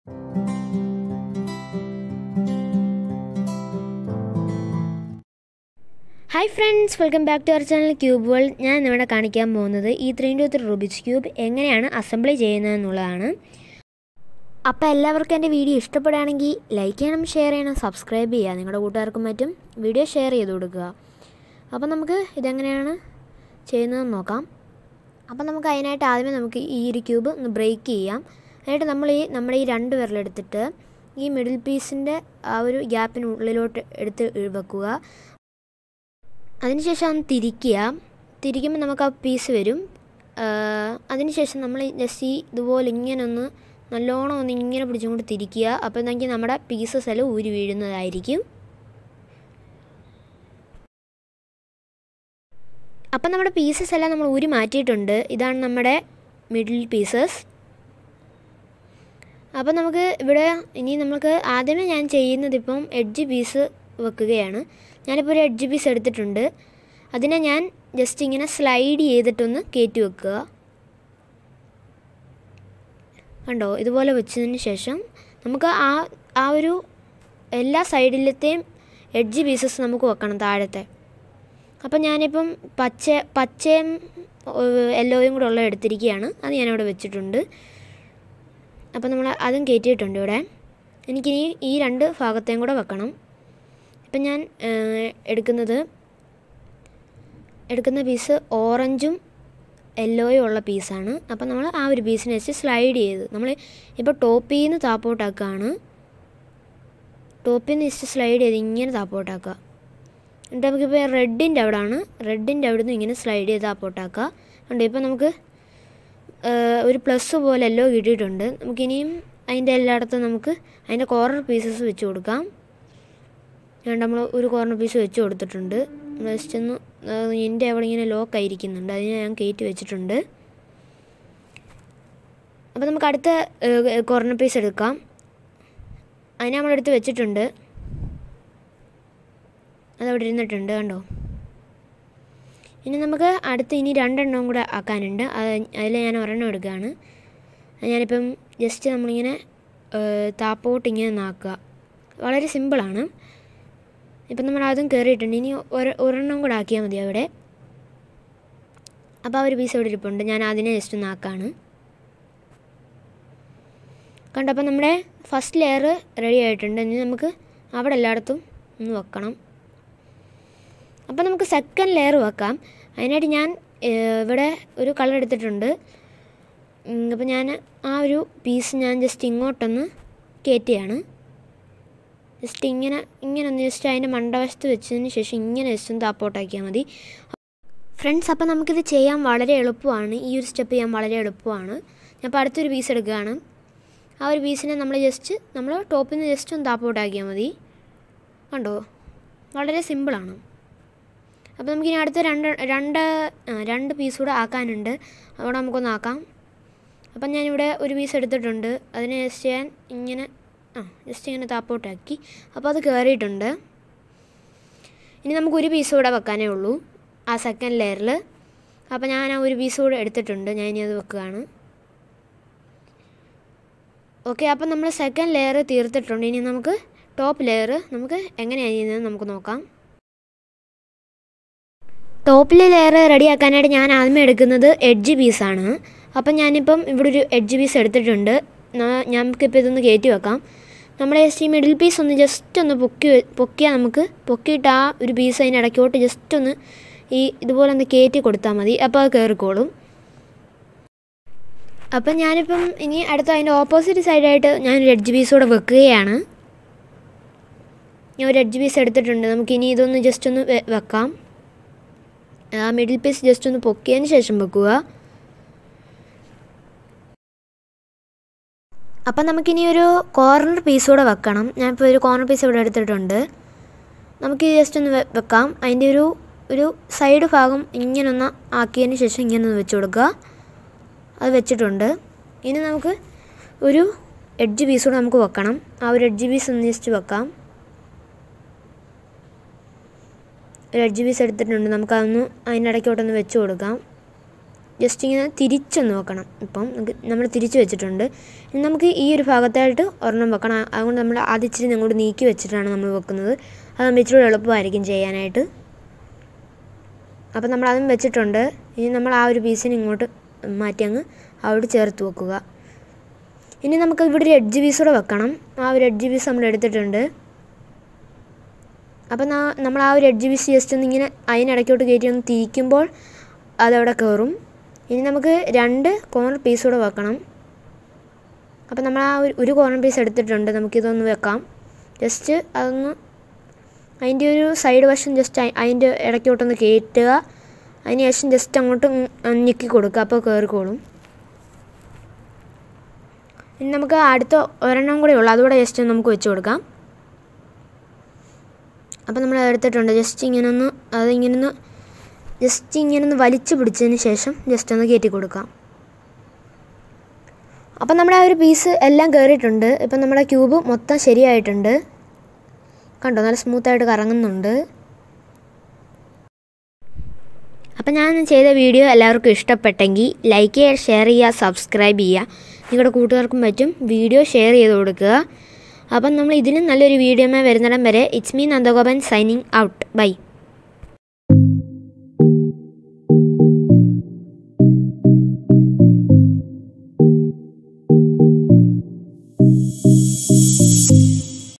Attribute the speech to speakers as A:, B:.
A: hi friends welcome back to our channel cube world ഞാൻ ഇന്നിവിടെ കാണിക്കാൻ പോകുന്നത് ഈ three into three Rubik's cube എങ്ങനെയാണ് അസംബ്ലി ചെയ്യുന്നതെന്നുള്ളതാണ് അപ്പോൾ എല്ലാവർക്കും എൻ്റെ വീഡിയോ ഇഷ്ടപ്പെടുകയാണെങ്കിൽ ലൈക്ക് ചെയ്യണം ഷെയർ ചെയ്യണം സബ്സ്ക്രൈബ് ചെയ്യുക നിങ്ങളുടെ കൂട്ടുകാർക്കും മറ്റും വീഡിയോ ഷെയർ ചെയ്ത് കൊടുക്കുക അപ്പോൾ നമുക്ക് ഇതെങ്ങനെയാണ് ചെയ്യുന്നതെന്ന് നോക്കാം അപ്പോൾ നമുക്ക് അതിനായിട്ട് ആദ്യമേ നമുക്ക് ഈ ഒരു ക്യൂബ് ഒന്ന് ബ്രേക്ക് ചെയ്യാം എന്നിട്ട് നമ്മൾ ഈ നമ്മുടെ ഈ രണ്ട് വിരലെടുത്തിട്ട് ഈ മിഡിൽ പീസിൻ്റെ ആ ഒരു ഗ്യാപ്പിനുള്ളിലോട്ട് എടുത്ത് വെക്കുക അതിനുശേഷം ഒന്ന് തിരിക്കുക തിരിക്കുമ്പോൾ നമുക്ക് ആ പീസ് വരും അതിനുശേഷം നമ്മൾ ജസ്റ്റ് ഈ ഇതുപോലെ ഇങ്ങനെ ഒന്ന് നല്ലോണം ഒന്ന് ഇങ്ങനെ പിടിച്ചും കൊണ്ട് തിരിക്കുക അപ്പോൾ എന്നെങ്കിൽ നമ്മുടെ പീസസ് എല്ലാം ഊരി വീഴുന്നതായിരിക്കും അപ്പം നമ്മുടെ പീസസ് എല്ലാം നമ്മൾ ഊരി മാറ്റിയിട്ടുണ്ട് ഇതാണ് നമ്മുടെ മിഡിൽ പീസസ് അപ്പം നമുക്ക് ഇവിടെ ഇനി നമുക്ക് ആദ്യമേ ഞാൻ ചെയ്യുന്നത് ഇപ്പം എഡ്ജ് പീസ് വെക്കുകയാണ് ഞാനിപ്പോൾ ഒരു എഡ്ജ് പീസ് എടുത്തിട്ടുണ്ട് അതിനെ ഞാൻ ജസ്റ്റ് ഇങ്ങനെ സ്ലൈഡ് ചെയ്തിട്ടൊന്ന് കയറ്റി വെക്കുക കണ്ടോ ഇതുപോലെ വെച്ചതിന് ശേഷം നമുക്ക് ആ ആ ഒരു എല്ലാ സൈഡിലത്തെയും എഡ്ജ് പീസസ് നമുക്ക് വെക്കണം താഴത്തെ അപ്പം ഞാനിപ്പം പച്ച പച്ചയും യെല്ലോയും കൂടെ ഉള്ള എടുത്തിരിക്കുകയാണ് അത് ഞാനിവിടെ വെച്ചിട്ടുണ്ട് അപ്പം നമ്മൾ അതും കയറ്റിയിട്ടുണ്ട് ഇവിടെ എനിക്കിനി ഈ രണ്ട് ഭാഗത്തെയും കൂടെ വെക്കണം ഇപ്പം ഞാൻ എടുക്കുന്നത് എടുക്കുന്ന പീസ് ഓറഞ്ചും യെല്ലോയും ഉള്ള പീസാണ് അപ്പം നമ്മൾ ആ ഒരു പീസിനെ വെച്ച് സ്ലൈഡ് ചെയ്ത് നമ്മൾ ഇപ്പോൾ ടോപ്പിൽ നിന്ന് താപ്പോട്ടാക്കുകയാണ് ടോപ്പിൽ നിന്ന് ജസ്റ്റ് സ്ലൈഡ് ചെയ്ത് ഇങ്ങനെ താപ്പോട്ടാക്കുക എന്നിട്ട് നമുക്കിപ്പോൾ റെഡിൻ്റെ അവിടെയാണ് റെഡിൻ്റെ അവിടെ നിന്ന് ഇങ്ങനെ സ്ലൈഡ് ചെയ്ത് താപ്പോട്ടാക്കുക ഉണ്ട് ഇപ്പോൾ നമുക്ക് ഒരു പ്ലസ് പോലെ എല്ലോ കിട്ടിയിട്ടുണ്ട് നമുക്കിനിയും അതിൻ്റെ എല്ലായിടത്തും നമുക്ക് അതിൻ്റെ കോർണർ പീസസ് വെച്ച് കൊടുക്കാം ഞാൻ നമ്മൾ ഒരു കോർണർ പീസ് വെച്ച് കൊടുത്തിട്ടുണ്ട് ജസ്റ്റ് ഒന്ന് എൻ്റെ അവിടെ ഇങ്ങനെ ലോക്ക് ആയിരിക്കുന്നുണ്ട് അതിനെ ഞാൻ കയറ്റി വെച്ചിട്ടുണ്ട് അപ്പോൾ നമുക്ക് അടുത്ത കോർണർ പീസ് എടുക്കാം അതിനെ നമ്മളെടുത്ത് വെച്ചിട്ടുണ്ട് അതവിടെ ഇരുന്നിട്ടുണ്ട് കണ്ടോ ഇനി നമുക്ക് അടുത്ത് ഇനി രണ്ടെണ്ണം കൂടെ ആക്കാനുണ്ട് അതിൽ ഞാൻ ഒരെണ്ണം എടുക്കുകയാണ് ഞാനിപ്പം ജസ്റ്റ് നമ്മളിങ്ങനെ താപ്പോട്ട് ഇങ്ങനെ നാക്കുക വളരെ സിമ്പിളാണ് ഇപ്പം നമ്മൾ അതും കയറിയിട്ടുണ്ട് ഇനി ഒരു ഒരെണ്ണം കൂടെ ആക്കിയാൽ മതി അവിടെ അപ്പോൾ ആ ഒരു പീസ് അവിടെ ഇരിപ്പുണ്ട് ഞാൻ അതിനെ ജസ്റ്റ് ഒന്ന് ആക്കാണ് കണ്ടപ്പോൾ നമ്മുടെ ഫസ്റ്റ് ലെയർ റെഡി ആയിട്ടുണ്ട് ഇനി നമുക്ക് അവിടെ എല്ലായിടത്തും ഒന്ന് വെക്കണം അപ്പോൾ നമുക്ക് സെക്കൻഡ് ലെയർ വെക്കാം അതിനായിട്ട് ഞാൻ ഇവിടെ ഒരു കളർ എടുത്തിട്ടുണ്ട് അപ്പോൾ ഞാൻ ആ ഒരു പീസ് ഞാൻ ജസ്റ്റ് ഇങ്ങോട്ടൊന്ന് കയറ്റുകയാണ് ജസ്റ്റ് ഇങ്ങനെ ഇങ്ങനെ ഒന്ന് ജസ്റ്റ് അതിൻ്റെ മണ്ടവശത്ത് വെച്ചതിന് ശേഷം ഇങ്ങനെ ജസ്റ്റ് ഒന്ന് താപ്പോട്ടാക്കിയാൽ മതി ഫ്രണ്ട്സ് അപ്പോൾ നമുക്കിത് ചെയ്യാൻ വളരെ എളുപ്പമാണ് ഈ ഒരു സ്റ്റെപ്പ് ചെയ്യാൻ വളരെ എളുപ്പമാണ് ഞാൻ ഇപ്പോൾ അടുത്തൊരു പീസ് എടുക്കുകയാണ് ആ ഒരു പീസിനെ നമ്മൾ ജസ്റ്റ് നമ്മൾ ടോപ്പിൽ നിന്ന് ജസ്റ്റ് ഒന്ന് താപ്പോട്ടാക്കിയാൽ മതി കണ്ടോ വളരെ സിമ്പിളാണ് അപ്പോൾ നമുക്കിനി അടുത്ത രണ്ട് രണ്ട് രണ്ട് പീസ് കൂടെ ആക്കാനുണ്ട് അവിടെ നമുക്കൊന്ന് ആക്കാം അപ്പം ഞാനിവിടെ ഒരു പീസ് എടുത്തിട്ടുണ്ട് അതിനെ ജസ്റ്റ് ഞാൻ ഇങ്ങനെ ആ ജസ്റ്റ് ഇങ്ങനെ താപ്പോട്ടാക്കി അപ്പോൾ അത് കയറിയിട്ടുണ്ട് ഇനി നമുക്ക് ഒരു പീസ് കൂടെ വെക്കാനേ ഉള്ളൂ ആ സെക്കൻഡ് ലെയറിൽ അപ്പോൾ ഞാൻ ആ ഒരു പീസ് കൂടെ എടുത്തിട്ടുണ്ട് ഞാൻ ഇനി അത് വെക്കുകയാണ് ഓക്കെ അപ്പം നമ്മൾ സെക്കൻഡ് ലെയർ തീർത്തിട്ടുണ്ട് ഇനി നമുക്ക് ടോപ്പ് ലെയർ നമുക്ക് എങ്ങനെയാണ് ചെയ്യുന്നത് നമുക്ക് നോക്കാം ടോപ്പിലെ ലെയർ റെഡിയാക്കാനായിട്ട് ഞാൻ ആദ്യമേ എടുക്കുന്നത് എഡ്ജ് പീസാണ് അപ്പം ഞാനിപ്പം ഇവിടെ ഒരു എഡ്ജ് പീസ് എടുത്തിട്ടുണ്ട് നമുക്കിപ്പോൾ ഇതൊന്ന് കയറ്റി വെക്കാം നമ്മുടെ ജസ്റ്റ് ഈ മിഡിൽ പീസ് ഒന്ന് ജസ്റ്റ് ഒന്ന് പൊക്കി പൊക്കിയാൽ നമുക്ക് പൊക്കിയിട്ട് ആ ഒരു പീസ് അതിന് ഇടയ്ക്കോട്ട് ജസ്റ്റ് ഒന്ന് ഈ ഇതുപോലെ ഒന്ന് കയറ്റി കൊടുത്താൽ മതി അപ്പോൾ അത് കയറിക്കോളും അപ്പം ഞാനിപ്പം ഇനി അടുത്ത അതിൻ്റെ ഓപ്പോസിറ്റ് സൈഡായിട്ട് ഞാനൊരു എഡ്ജ് പീസ് കൂടെ വെക്കുകയാണ് ഞാൻ ഒരു എഡ്ജ് പീസ് എടുത്തിട്ടുണ്ട് നമുക്കിനി ഇതൊന്ന് ജസ്റ്റ് ഒന്ന് വെക്കാം ആ മിഡിൽ പീസ് ജസ്റ്റ് ഒന്ന് പൊക്കിയതിന് ശേഷം വെക്കുക അപ്പം നമുക്കിനി ഒരു കോർണർ പീസ് കൂടെ വെക്കണം ഞാനിപ്പോൾ ഒരു കോർണർ പീസ് ഇവിടെ എടുത്തിട്ടുണ്ട് നമുക്ക് ജസ്റ്റ് ഒന്ന് വെക്കാം അതിൻ്റെ ഒരു ഒരു സൈഡ് ഭാഗം ഇങ്ങനെ ഒന്ന് ആക്കിയതിന് ശേഷം ഇങ്ങനെ ഒന്ന് വെച്ച് കൊടുക്കുക അത് വെച്ചിട്ടുണ്ട് ഇനി നമുക്ക് ഒരു എഡ്ജ് പീസ് കൂടെ നമുക്ക് വെക്കണം ആ ഒരു എഡ്ജ് പീസ് ഒന്ന് ജസ്റ്റ് വെക്കാം ഒരു എഡ്ജ് പീസ് എടുത്തിട്ടുണ്ട് നമുക്കതൊന്ന് അതിനിടയ്ക്കോട്ടൊന്ന് വെച്ച് കൊടുക്കാം ജസ്റ്റ് ഇങ്ങനെ തിരിച്ചൊന്ന് വെക്കണം ഇപ്പം നമ്മൾ തിരിച്ച് വെച്ചിട്ടുണ്ട് ഇനി നമുക്ക് ഈ ഒരു ഭാഗത്തായിട്ട് ഒരെണ്ണം വെക്കണം ആ- അതുകൊണ്ട് നമ്മൾ അത് ഇച്ചിരി അങ്ങോട്ട് നീക്കി വെച്ചിട്ടാണ് നമ്മൾ വെക്കുന്നത് അതാകുമ്പോൾ ഇച്ചിരി എളുപ്പമായിരിക്കും ചെയ്യാനായിട്ട് അപ്പം നമ്മൾ അതും വെച്ചിട്ടുണ്ട് ഇനി നമ്മൾ ആ ഒരു പീസിന് ഇങ്ങോട്ട് മാറ്റി അങ്ങ് അവിടെ ചേർത്ത് വെക്കുക ഇനി നമുക്ക് ഇവിടെ ഒരു എഡ്ജ് പീസ് കൂടെ വെക്കണം ആ ഒരു എഡ്ജ് പീസ് നമ്മൾ എടുത്തിട്ടുണ്ട് അപ്പം നാ- നമ്മൾ ആ ഒരു എഡ്ജ് പീസ് ജസ്റ്റ് ഒന്ന് ഇങ്ങനെ അതിനിടയ്ക്കോട്ട് കയറ്റി ഒന്ന് തിരിക്കുമ്പോൾ അതവിടെ കയറും ഇനി നമുക്ക് രണ്ട് കോർണർ പീസ് കൂടെ വെക്കണം അപ്പം നമ്മൾ ആ ഒരു ഒരു കോർണർ പീസ് എടുത്തിട്ടുണ്ട് നമുക്കിതൊന്ന് വെക്കാം ജസ്റ്റ് അതൊന്ന് അതിൻ്റെ ഒരു സൈഡ് വശം ജസ്റ്റ് അതിൻ്റെ ഇടയ്ക്കോട്ടൊന്ന് കയറ്റുക അതിന് ശേഷം ജസ്റ്റ് അങ്ങോട്ട് ഉം ഞെക്കി കൊടുക്കുക അപ്പോൾ കയറിക്കോളും ഇനി നമുക്ക് അടുത്ത ഒരെണ്ണം കൂടെ ഉള്ളു അതുകൂടെ ജസ്റ്റ് നമുക്ക് വെച്ച് കൊടുക്കാം അപ്പോൾ നമ്മൾ എടുത്തിട്ടുണ്ട് ജസ്റ്റ് ഇങ്ങനെ ഒന്ന് അതിങ്ങനെ ഒന്ന് ജസ്റ്റ് ഇങ്ങനെ ഒന്ന് വലിച്ചു പിടിച്ചതിന് ശേഷം ജസ്റ്റ് ഒന്ന് കയറ്റി കൊടുക്കാം അപ്പം നമ്മുടെ ആ ഒരു പീസ് എല്ലാം കയറിയിട്ടുണ്ട് ഇപ്പം നമ്മുടെ ക്യൂബ് മൊത്തം ശരിയായിട്ടുണ്ട് കണ്ടോ നല്ല സ്മൂത്തായിട്ട് കറങ്ങുന്നുണ്ട് അപ്പം ഞാൻ ചെയ്ത വീഡിയോ എല്ലാവർക്കും ഇഷ്ടപ്പെട്ടെങ്കിൽ ലൈക്ക് ചെയ്യുക ഷെയർ ചെയ്യുക സബ്സ്ക്രൈബ് ചെയ്യുക നിങ്ങളുടെ കൂട്ടുകാർക്കും പറ്റും വീഡിയോ ഷെയർ ചെയ്ത് കൊടുക്കുക അപ്പം നമ്മൾ ഇതിലും നല്ലൊരു വീഡിയോമേ വരുന്നിടം വരെ it's me Nandagopan signing out by